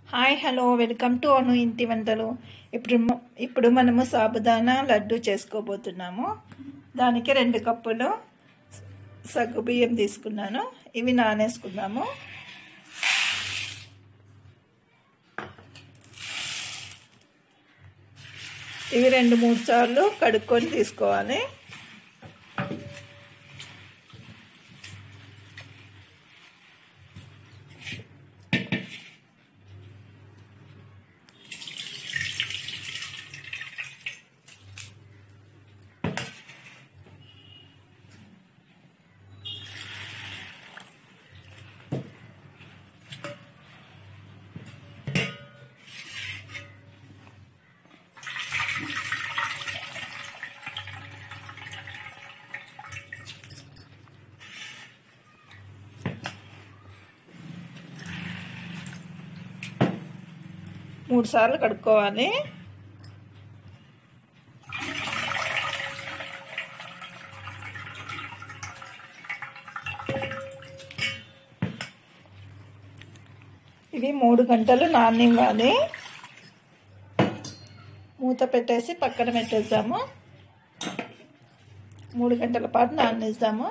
hi hello welcome to Anu ఇంటి వంటలు ఇప్పుడు మ- ఇప్పుడు మనము సాబుదానా లడ్డు చేసుకోబోతున్నాము దానికి రెండు కప్పులు సగ్గు బియ్యం తీసుకున్నాను ఇవి నానేసుకుందాము ఇవి రెండు మూడు సార్లు కడుక్కొని తీసుకోవాలి మూడు సార్లు కడుక్కోవాలి ఇవి మూడు గంటలు నాననివ్వాలి మూత పెట్టేసి పక్కన పెట్టేద్దాము మూడు గంటల పాటు నాననిస్తాము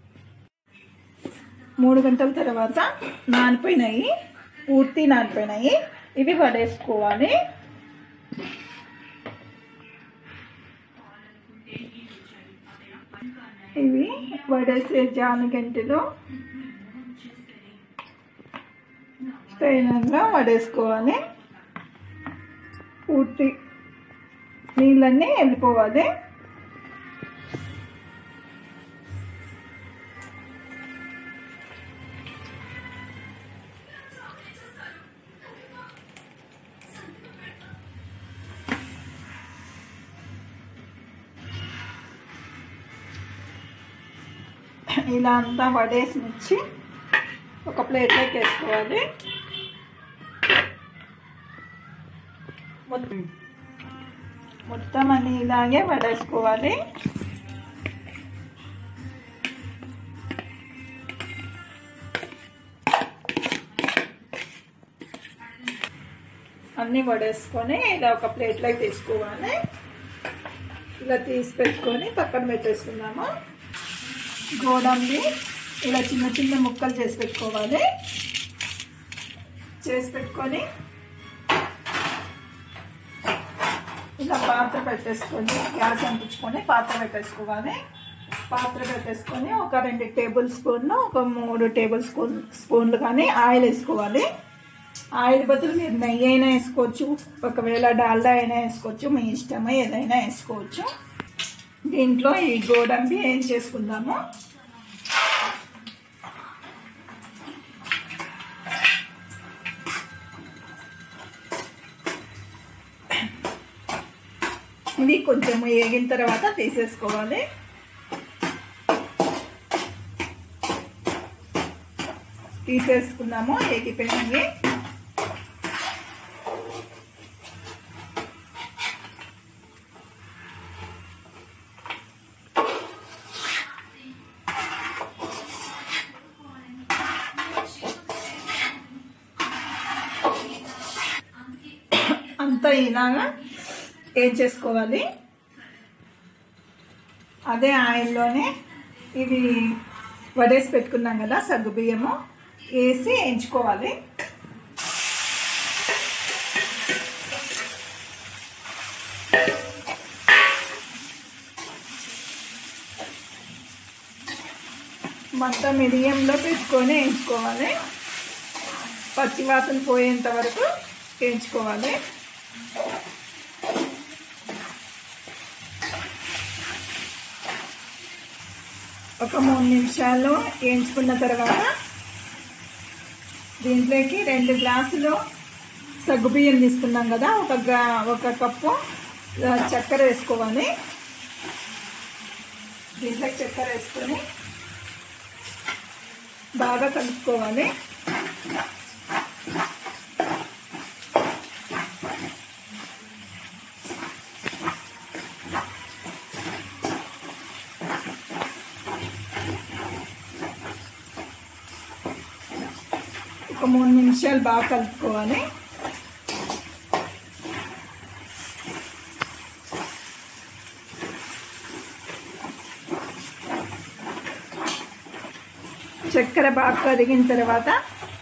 మూడు గంటల తర్వాత నానిపోయినాయి పూర్తి నానిపోయినాయి ఇవి వడేసుకోవాలి ఇవి వడేసే జానగంటిలో స్టైనంగా వడేసుకోవాలి పూర్తి నీళ్ళన్నీ వెళ్ళిపోవాలి ఇలా అంతా వడేసి మిర్చి ఒక ప్లేట్లోకి వేసుకోవాలి మొత్తం మొత్తం అన్ని ఇలాగే వడేసుకోవాలి అన్నీ వడేసుకొని ఇలా ఒక ప్లేట్లోకి తీసుకోవాలి ఇలా తీసి పెట్టుకొని పక్కన పెట్టేసుకుందాము గోడంబి ఇలా చిన్న చిన్న ముక్కలు చేసి పెట్టుకోవాలి చేసి పెట్టుకొని ఇలా పాత్ర పెట్టేసుకొని గ్యాస్ అంటించుకొని పాత్ర పెట్టేసుకోవాలి పాత్ర పెట్టేసుకొని ఒక రెండు టేబుల్ స్పూన్లు ఒక మూడు టేబుల్ స్పూన్ స్పూన్లు కానీ ఆయిల్ వేసుకోవాలి ఆయిల్ బదులు మీరు నెయ్యి అయినా వేసుకోవచ్చు ఒకవేళ డాల్డా అయినా వేసుకోవచ్చు మీ ఇష్టమే ఏదైనా వేసుకోవచ్చు దీంట్లో ఈ గోడంబి ఏం చేసుకుందాము ఇది కొంచెం వేగిన తర్వాత తీసేసుకోవాలి తీసేసుకుందాము ఏగిపోయినాయి అంతా ఇలాగా ఏం చేసుకోవాలి అదే ఆయిల్లోనే ఇవి వడేసి పెట్టుకున్నాం కదా సగ్గు బియ్యము వేసి వేయించుకోవాలి మొత్తం మిడియంలో పెట్టుకొని వేయించుకోవాలి పచ్చివాసన పోయేంత వరకు వేయించుకోవాలి ఒక మూడు నిమిషాలు వేయించుకున్న తర్వాత దీంట్లోకి రెండు గ్లాసులు సగ్గుబియ్యం తీసుకున్నాం కదా ఒక గ్లా- ఒక కప్పు ఆ, చక్కెర వేసుకోవాలి దీంట్లోకి చక్కెర వేసుకొని బాగా కలుపుకోవాలి ఒక మూడు నిమిషాలు బాగా కలుపుకోవాలి చక్కెర బాగా కరిగిన తర్వాత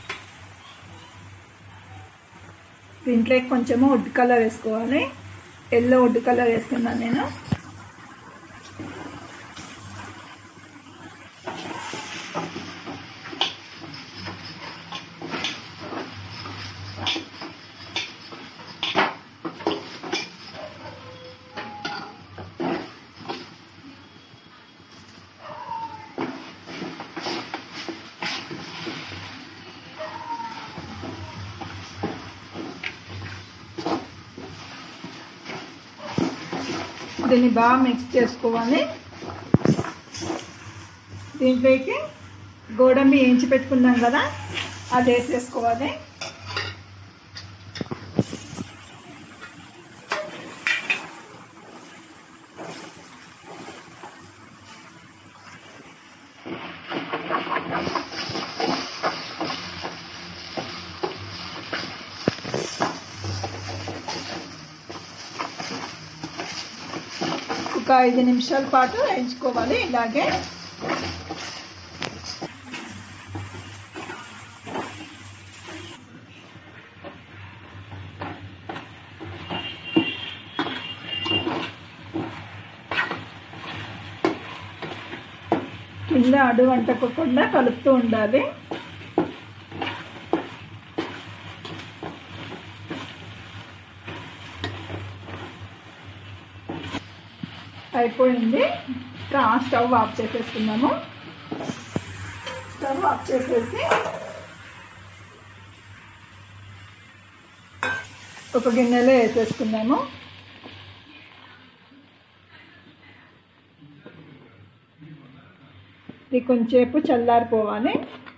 దీంట్లో కొంచెము వుడ్ కలర్ వేసుకోవాలి ఎల్లో వుడ్ కలర్ వేస్తున్నాను నేను దీన్ని బాగా మిక్స్ చేసుకోవాలి దీంట్లోకి గోడంబి వేయించి పెట్టుకున్నాం కదా అది వేసేసుకోవాలి ఒక ఐదు నిమిషాల పాటు వేయించుకోవాలి ఇలాగే కింద అడుగు అంటకుండా కలుపుతూ ఉండాలి అయిపోయింది ఇంకా స్టవ్ ఆఫ్ చేసేసుకున్నాము స్టవ్ ఆఫ్ చేసేసి ఒక గిన్నెలో వేసేసుకున్నాము ఇది కొంచెంసేపు చల్లారిపోవాలి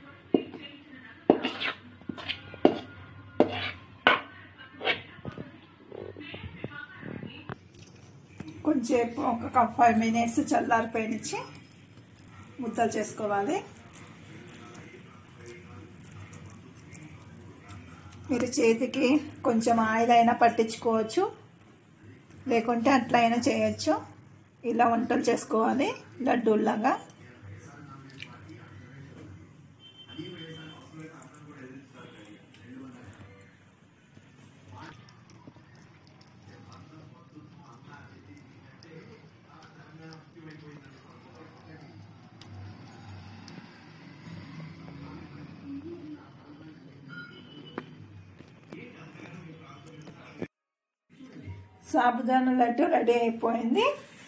కొంచెంసేపు ఒక ఫైవ్ మినిట్స్ చల్లారిపోయినిచ్చి ముద్దలు చేసుకోవాలి మీరు చేతికి కొంచెం ఆయిల్ అయినా పట్టించుకోవచ్చు లేకుంటే అట్లా అయినా చేయొచ్చు ఇలా వంటలు చేసుకోవాలి లడ్డూల్లాగా సాబుదానా లడ్డు రెడీ అయిపోయింది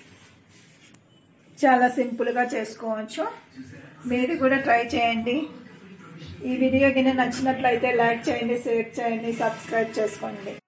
చాలా సింపుల్గా చేసుకోవచ్చు మీరు కూడా ట్రై చేయండి ఈ వీడియో కింద నచ్చినట్లయితే లైక్ చేయండి షేర్ చేయండి సబ్స్క్రైబ్ చేసుకోండి